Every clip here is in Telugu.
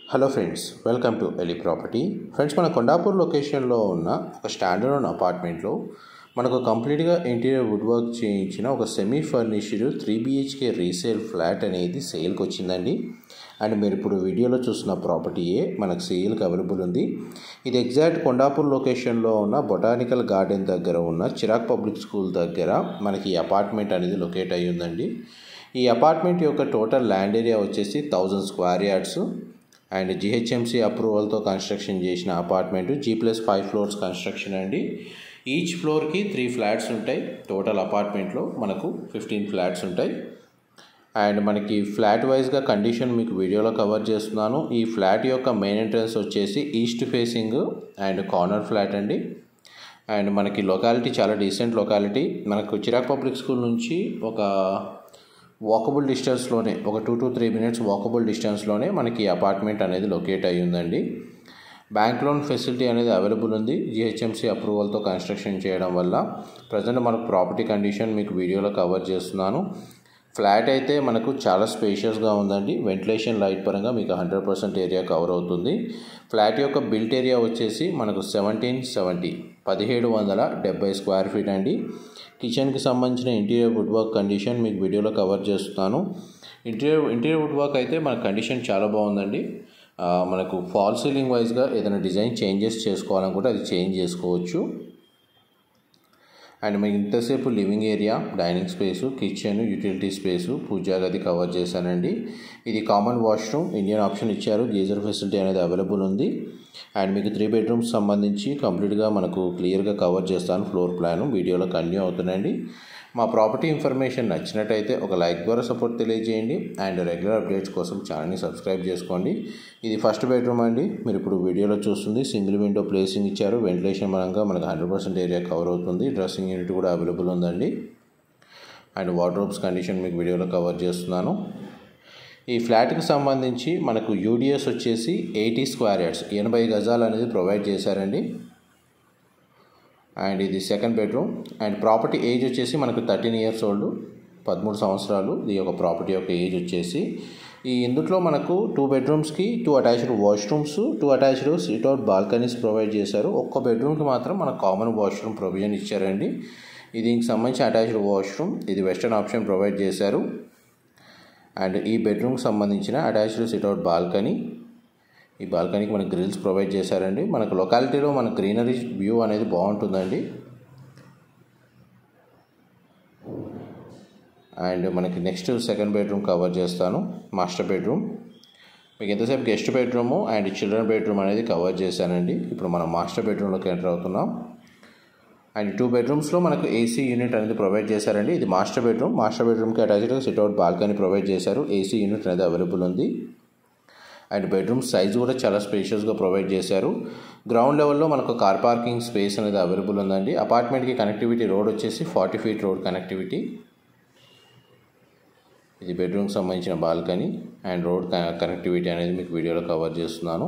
హలో ఫ్రెండ్స్ వెల్కమ్ టు ఎలి ప్రాపర్టీ ఫ్రెండ్స్ మన కొండాపూర్ లొకేషన్లో ఉన్న ఒక స్టాండర్డ్ అపార్ట్మెంట్లో మనకు కంప్లీట్గా ఇంటీరియర్ వుడ్ వర్క్ చేయించిన ఒక semi furnished three BHK resale flat అనేది సేల్కి వచ్చిందండి అండ్ మీరు ఇప్పుడు వీడియోలో చూసిన ప్రాపర్టీయే మనకు సేల్కి అవైలబుల్ ఉంది ఇది ఎగ్జాక్ట్ కొండాపూర్ లొకేషన్లో ఉన్న బొటానికల్ గార్డెన్ దగ్గర ఉన్న చిరాక్ పబ్లిక్ స్కూల్ దగ్గర మనకి ఈ అపార్ట్మెంట్ అనేది లొకేట్ అయ్యి ఉందండి ఈ అపార్ట్మెంట్ యొక్క టోటల్ ల్యాండ్ ఏరియా వచ్చేసి thousand square yards and GHMC అప్రూవల్తో కన్స్ట్రక్షన్ చేసిన apartment G plus five floors construction అండి ఈచ్ ఫ్లోర్కి త్రీ ఫ్లాట్స్ ఉంటాయి టోటల్ అపార్ట్మెంట్లో మనకు ఫిఫ్టీన్ ఫ్లాట్స్ ఉంటాయి అండ్ మనకి ఫ్లాట్ వైజ్గా కండిషన్ మీకు వీడియోలో కవర్ చేస్తున్నాను ఈ ఫ్లాట్ యొక్క మెయిన్ ఎంట్రన్స్ వచ్చేసి east facing and corner flat అండి అండ్ మనకి లొకాలిటీ చాలా డీసెంట్ లొకాలిటీ మనకు చిరాక్ పబ్లిక్ స్కూల్ నుంచి ఒక వాకబుల్ డిస్టెన్స్లోనే ఒక two to three minutes walkable డిస్టెన్స్లోనే మనకి అపార్ట్మెంట్ అనేది లొకేట్ అయ్యి ఉందండి బ్యాంక్ లోన్ ఫెసిలిటీ అనేది అవైలబుల్ ఉంది జిహెచ్ఎంసీ అప్రూవల్తో కన్స్ట్రక్షన్ చేయడం వల్ల ప్రజెంట్ మనకు ప్రాపర్టీ కండిషన్ మీకు వీడియోలో కవర్ చేస్తున్నాను ఫ్లాట్ అయితే మనకు చాలా స్పేషియస్గా ఉందండి వెంటిలేషన్ లైట్ పరంగా మీకు హండ్రెడ్ పర్సెంట్ ఏరియా కవర్ అవుతుంది ఫ్లాట్ యొక్క బిల్ట్ ఏరియా వచ్చేసి మనకు సెవెంటీన్ సెవెంటీ పదిహేడు వందల డెబ్బై స్క్వేర్ ఫీట్ అండి కిచెన్కి సంబంధించిన ఇంటీరియర్ వుడ్ వర్క్ కండిషన్ మీకు వీడియోలో కవర్ చేస్తున్నాను ఇంటీరియర్ ఇంటీరియర్ వుడ్ వర్క్ అయితే మన కండిషన్ చాలా బాగుందండి మనకు ఫాల్ సీలింగ్ వైజ్గా ఏదైనా డిజైన్ చేంజెస్ చేసుకోవాలనుకుంటే అది చేంజ్ చేసుకోవచ్చు అండ్ మీకు ఇంతసేపు living area dining space kitchen utility space పూజా గది కవర్ చేశానండి ఇది కామన్ వాష్రూమ్ ఇండియన్ ఆప్షన్ ఇచ్చారు గీజర్ ఫెసిలిటీ అనేది అవైలబుల్ ఉంది అండ్ మీకు త్రీ బెడ్రూమ్స్ సంబంధించి కంప్లీట్గా మనకు క్లియర్గా కవర్ చేస్తాను ఫ్లోర్ ప్లాన్ వీడియోలో కన్యూ అవుతుందండి మా ప్రాపర్టీ ఇన్ఫర్మేషన్ నచ్చినట్టయితే ఒక లైక్ ద్వారా సపోర్ట్ తెలియజేయండి అండ్ రెగ్యులర్ అప్డేట్స్ కోసం ఛానల్ని సబ్స్క్రైబ్ చేసుకోండి ఇది ఫస్ట్ బెడ్రూమ్ అండి మీరు ఇప్పుడు వీడియోలో చూస్తుంది సింగిల్ విండో ప్లేసింగ్ ఇచ్చారు వెంటిలేషన్ పరంగా మనకు హండ్రెడ్ పర్సెంట్ ఏరియా కవర్ అవుతుంది డ్రెస్సింగ్ యూనిట్ కూడా అవైలబుల్ ఉందండి అండ్ వార్డ్రోబ్స్ కండిషన్ మీకు వీడియోలో కవర్ చేస్తున్నాను ఈ ఫ్లాట్కి సంబంధించి మనకు యూడిఎస్ వచ్చేసి ఎయిటీ స్క్వేర్ యార్డ్స్ ఎనభై గజాలు అనేది ప్రొవైడ్ చేశారండి అండ్ ఇది second bedroom and property age వచ్చేసి మనకు థర్టీన్ ఇయర్స్ ఓల్డ్ పదమూడు సంవత్సరాలు ఈ యొక్క ప్రాపర్టీ యొక్క ఏజ్ వచ్చేసి ఈ ఇందులో మనకు టూ బెడ్రూమ్స్కి two attached washrooms two attached sit out balconies provide చేశారు ఒక్క బెడ్రూమ్కి మాత్రం మనకు కామన్ వాష్రూమ్ ప్రొవిజన్ ఇచ్చారండి ఇది దీనికి సంబంధించి అటాచ్డ్ వాష్రూమ్ ఇది వెస్టర్న్ ఆప్షన్ ప్రొవైడ్ చేశారు అండ్ ఈ బెడ్రూమ్కి సంబంధించిన అటాచ్డ్ సిట్అవుట్ బాల్కనీ ఈ బాల్కనీకి మనకి గ్రిల్స్ ప్రొవైడ్ చేశారండి మనకు లొకాలిటీలో మన గ్రీనరీ వ్యూ అనేది బాగుంటుందండి అండ్ మనకి నెక్స్ట్ సెకండ్ బెడ్రూమ్ కవర్ చేస్తాను మాస్టర్ బెడ్రూమ్ మీకు ఎంతసేపు guest bedroom and children bedroom అనేది కవర్ చేశానండి ఇప్పుడు మనం మాస్టర్ బెడ్రూమ్లోకి ఎంటర్ అవుతున్నాం అండ్ టూ బెడ్రూమ్స్లో మనకు ఏసీ యూనిట్ అనేది ప్రొవైడ్ చేశారండి ఇది మాస్టర్ బెడ్రూమ్ మాస్టర్ బెడ్రూమ్కి అటాచ్డ్గా సిట్అవుట్ బాల్కనీ ప్రొవైడ్ చేశారు ఏసీ యూనిట్ అనేది అవైలబుల్ ఉంది అండ్ బెడ్రూమ్ సైజ్ కూడా చాలా స్పేషియస్గా ప్రొవైడ్ చేశారు గ్రౌండ్ లెవెల్లో మనకు కార్ పార్కింగ్ స్పేస్ అనేది అవైలబుల్ ఉందండి అపార్ట్మెంట్కి కనెక్టివిటీ రోడ్ వచ్చేసి ఫార్టీ ఫీట్ రోడ్ కనెక్టివిటీ ఇది బెడ్రూమ్కి సంబంధించిన బాల్కనీ అండ్ రోడ్ కనెక్టివిటీ అనేది మీకు వీడియోలో కవర్ చేస్తున్నాను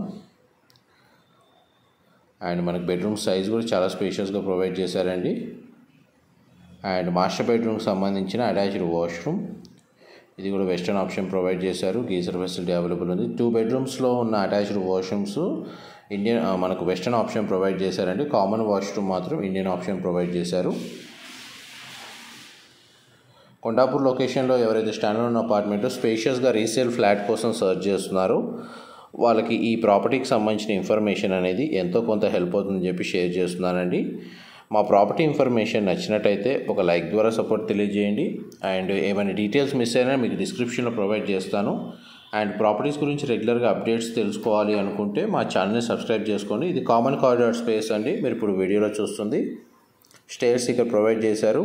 అండ్ మనకి బెడ్రూమ్ సైజ్ కూడా చాలా స్పేషియస్గా ప్రొవైడ్ చేశారండి అండ్ మాస్టర్ బెడ్రూమ్కి సంబంధించిన అటాచ్డ్ వాష్రూమ్ ఇది కూడా వెస్టర్న్ ఆప్షన్ ప్రొవైడ్ చేశారు గీజర్ ఫెసిలిటీ అవైలబుల్ ఉంది టూ బెడ్రూమ్స్లో ఉన్న అటాచ్డ్ వాష్రూమ్స్ ఇండియన్ మనకు వెస్టర్న్ ఆప్షన్ ప్రొవైడ్ చేశారండి కామన్ వాష్రూమ్ మాత్రం ఇండియన్ ఆప్షన్ ప్రొవైడ్ చేశారు కొండాపూర్ లొకేషన్లో ఎవరైతే స్టాండర్డ్ ఉన్న అపార్ట్మెంట్ స్పేషియస్గా రీసేల్ ఫ్లాట్ కోసం సర్చ్ చేస్తున్నారో వాళ్ళకి ఈ ప్రాపర్టీకి సంబంధించిన ఇన్ఫర్మేషన్ అనేది ఎంతో కొంత హెల్ప్ అవుతుందని చెప్పి షేర్ చేస్తున్నానండి మా ప్రాపర్టీ ఇన్ఫర్మేషన్ నచ్చినట్టయితే ఒక లైక్ ద్వారా సపోర్ట్ తెలియజేయండి అండ్ ఏమైనా డీటెయిల్స్ మిస్ అయినా మీకు డిస్క్రిప్షన్లో ప్రొవైడ్ చేస్తాను అండ్ ప్రాపర్టీస్ గురించి రెగ్యులర్గా అప్డేట్స్ తెలుసుకోవాలి అనుకుంటే మా ఛానల్ని సబ్స్క్రైబ్ చేసుకోండి ఇది కామన్ కారిడార్ స్పేస్ అండి మీరు ఇప్పుడు వీడియోలో చూస్తుంది స్టేర్స్ ఇక్కడ ప్రొవైడ్ చేశారు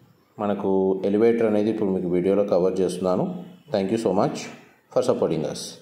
మనకు ఎలివేటర్ అనేది ఇప్పుడు మీకు వీడియోలో కవర్ చేస్తున్నాను thank you so much for supporting us